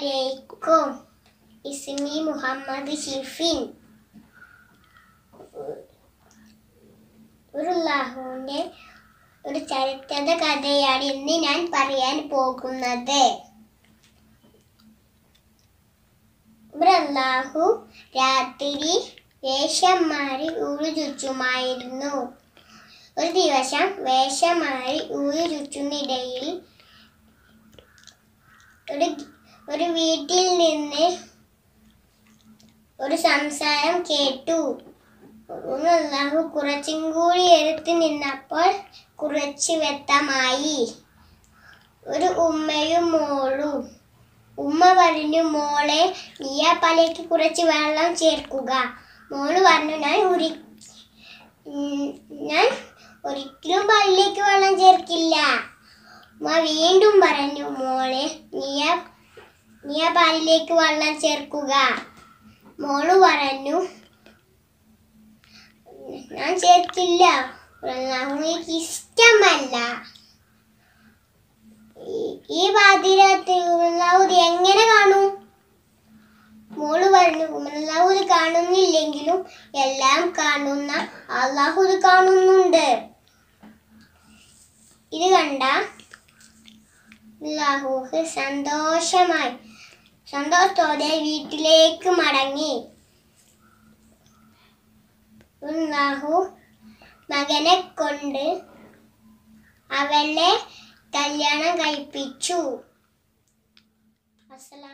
അലൈക്കും ഇസ്മി മുഹമ്മദ് ഷിഫിൻ ഒരു അല്ലാഹുവിന്റെ ഒരു ചരിത്ര കഥയാണ് ഇന്ന് ഞാൻ പറയാൻ പോകുന്നത് ഒരു അല്ലാഹു രാത്രി വേഷം മാറി ഊരു ചുറ്റുമായിരുന്നു ഒരു ദിവസം വേഷം മാറി ഊരു ചുറ്റുന്നിടയിൽ ഒരു ഒരു വീട്ടിൽ നിന്ന് ഒരു സംസാരം കേട്ടു ഒന്ന് അല്ലാഹു കുറച്ചും കൂടി എടുത്ത് നിന്നപ്പോൾ കുറച്ച് വ്യക്തമായി ഒരു ഉമ്മയും മോളും ഉമ്മ പറഞ്ഞു മോളെ നീ ആ പലയ്ക്ക് കുറച്ച് വെള്ളം ചേർക്കുക മോള് പറഞ്ഞു ഞാൻ ഒരു ഉം, ഞാൻ ഒരിക്കലും പല്ലിലേക്ക് വെള്ളം ചേർക്കില്ല ഉമ്മ വീണ്ടും പറഞ്ഞു മോളെ നീ ആ നീ ആ പാലിലേക്ക് വെള്ളം ചേർക്കുക മോള് പറഞ്ഞു ഞാൻ ചേർക്കില്ല എനിക്ക് ഇഷ്ടമല്ല ഈ- ഈ പാതിരാത്രി ഉമലാവൂര് എങ്ങനെ കാണും മോള് പറഞ്ഞു ഉമലാവൂര് കാണുന്നില്ലെങ്കിലും എല്ലാം കാണുന്ന അള്ളാഹുദ് കാണുന്നുണ്ട് ഇത് കണ്ട അള്ളാഹുക്ക് സന്തോഷമായി സന്തോഷത്തോടെ വീട്ടിലേക്ക് മടങ്ങി അള്ളാഹു മകനെ കൊണ്ട് അവളെ കല്യാണം കഴിപ്പിച്ചു അസ്സലാമു